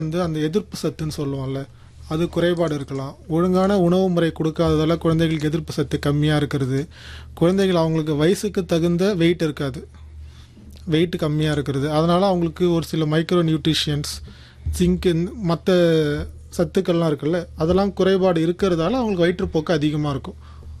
வந்து அந்த எதிர்ப்பு சத்துன்னு சொல்லுவோம்ல அது குறைபாடு இருக்கலாம் ஒழுங்கான உணவு முறை கொடுக்காததால குழந்தைகளுக்கு எதிர்ப்பு சத்து கம்மியாக இருக்கிறது குழந்தைகள் அவங்களுக்கு வயசுக்கு தகுந்த வெயிட் இருக்காது வெயிட் கம்மியாக இருக்கிறது அதனால் அவங்களுக்கு ஒரு சில மைக்ரோ நியூட்ரிஷியன்ஸ் ஜிங்க் மற்ற சத்துக்கள்லாம் இருக்குல்ல அதெல்லாம் குறைபாடு இருக்கிறதால அவங்களுக்கு வயிற்றுப்போக்கு அதிகமாக இருக்கும்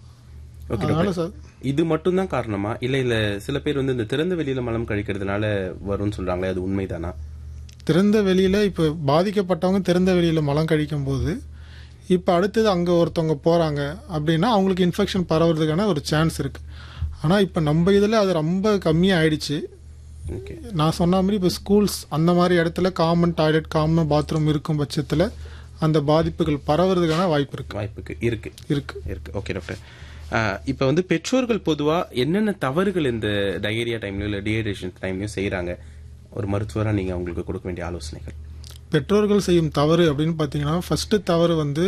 ஓகே அதனால டாக்டர் சார் இது மட்டும் தான் காரணமா இல்ல இல்ல சில பேர் வந்து இந்த திறந்த வெளியில மலம் கழிக்கிறதுனால வரும்னு சொல்றாங்களே அது உண்மைதானா திறந்த வெளியில் இப்போ பாதிக்கப்பட்டவங்க திறந்த வெளியில் மலம் கழிக்கும் போது இப்போ அடுத்தது அங்கே ஒருத்தவங்க போகிறாங்க அப்படின்னா அவங்களுக்கு இன்ஃபெக்ஷன் பரவுறதுக்கான ஒரு சான்ஸ் இருக்குது ஆனால் இப்போ நம்ம இதில் அது ரொம்ப கம்மியாக ஆயிடுச்சு ஓகே நான் சொன்ன மாதிரி இப்போ ஸ்கூல்ஸ் அந்த மாதிரி இடத்துல காமன் டாய்லெட் காமன் பாத்ரூம் இருக்கும் பட்சத்தில் அந்த பாதிப்புகள் பரவுறதுக்கான வாய்ப்பு இருக்கு வாய்ப்புக்கு இருக்கு இருக்கு இருக்கு ஓகே டாக்டர் இப்போ வந்து பெற்றோர்கள் பொதுவா என்னென்ன தவறுகள் இந்த டயரியா டைம்லயோ இல்ல டீஹைட்ரேஷன் டைம்லயும் செய்றாங்க ஒரு மருத்துவரா நீங்க அவங்களுக்கு கொடுக்க வேண்டிய ஆலோசனைகள் பெற்றோர்கள் செய்யும் தவறு அப்படின்னு பார்த்தீங்கன்னா ஃபர்ஸ்ட் தவறு வந்து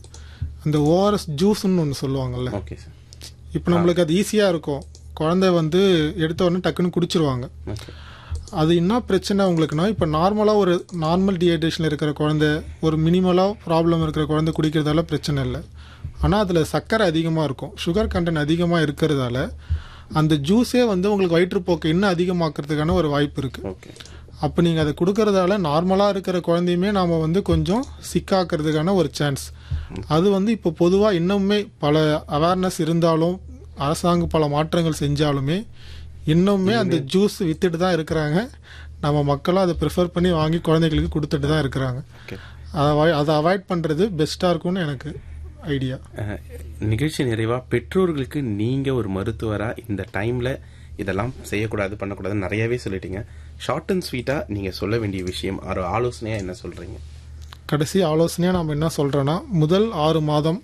அந்த ஓஆர்எஸ் ஜூஸ்ன்னு ஒன்று சொல்லுவாங்கல்ல ஓகே சார் இப்போ நம்மளுக்கு அது ஈஸியாக இருக்கும் குழந்தை வந்து எடுத்த உடனே டக்குன்னு குடிச்சிருவாங்க ஓகே அது என்ன பிரச்சனை உங்களுக்குன்னா இப்போ நார்மலாக ஒரு நார்மல் டீஹைட்ரேஷனில் இருக்கிற குழந்தை ஒரு மினிமலாக ப்ராப்ளம் இருக்கிற குழந்தை குடிக்கிறதால பிரச்சனை இல்லை ஆனால் அதில் சர்க்கரை அதிகமாக இருக்கும் சுகர் கண்டென்ட் அதிகமாக இருக்கிறதால அந்த ஜூஸே வந்து உங்களுக்கு வயிற்றுப்போக்கை இன்னும் அதிகமாக்குறதுக்கான ஒரு வாய்ப்பு இருக்குது ஓகே அப்போ நீங்கள் அதை கொடுக்கறதால நார்மலாக இருக்கிற குழந்தையுமே நாம் வந்து கொஞ்சம் சிக்காக்கிறதுக்கான ஒரு சான்ஸ் அது வந்து இப்போ பொதுவாக இன்னுமே பல அவேர்னஸ் இருந்தாலும் அரசாங்கம் பல மாற்றங்கள் செஞ்சாலுமே இன்னுமே அந்த ஜூஸ் வித்துட்டு தான் இருக்கிறாங்க நம்ம மக்களும் அதை ப்ரிஃபர் பண்ணி வாங்கி குழந்தைகளுக்கு கொடுத்துட்டு தான் இருக்கிறாங்க ஓகே அதை avoid- அதை அவாய்ட் பண்ணுறது பெஸ்ட்டாக இருக்கும்னு எனக்கு ஐடியா அஹ், நிகழ்ச்சி நிறைவா பெற்றோர்களுக்கு நீங்க ஒரு மருத்துவரா இந்த டைம்ல இதெல்லாம் செய்யக்கூடாது பண்ணக்கூடாதுன்னு நிறையவே சொல்லிட்டீங்க ஷார்ட் அண்ட் ஸ்வீட்டா நீங்க சொல்ல வேண்டிய விஷயம் ஒரு ஆலோசனையா என்ன சொல்றீங்க கடைசி ஆலோசனையாக நம்ம என்ன சொல்கிறோன்னா முதல் ஆறு மாதம்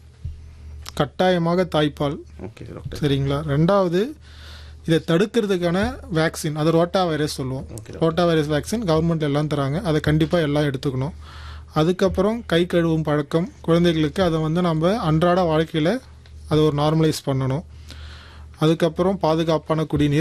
கட்டாயமாக தாய்ப்பால் ஓகே டாக்டர் சரிங்களா ரெண்டாவது இதை தடுக்கிறதுக்கான வேக்சின் அது ரோட்டா வைரஸ் சொல்லுவோம் Okay. Rotavirus vaccine government எல்லாம் தராங்க அதை கண்டிப்பாக எல்லாம் எடுத்துக்கணும் அதுக்கப்புறம் கை கழுவும் பழக்கம் குழந்தைகளுக்கு அதை வந்து நம்ம அன்றாட வாழ்க்கையில் அதை ஒரு நார்மலைஸ் பண்ணணும் அதுக்கப்புறம் பாதுகாப்பான குடிநீர்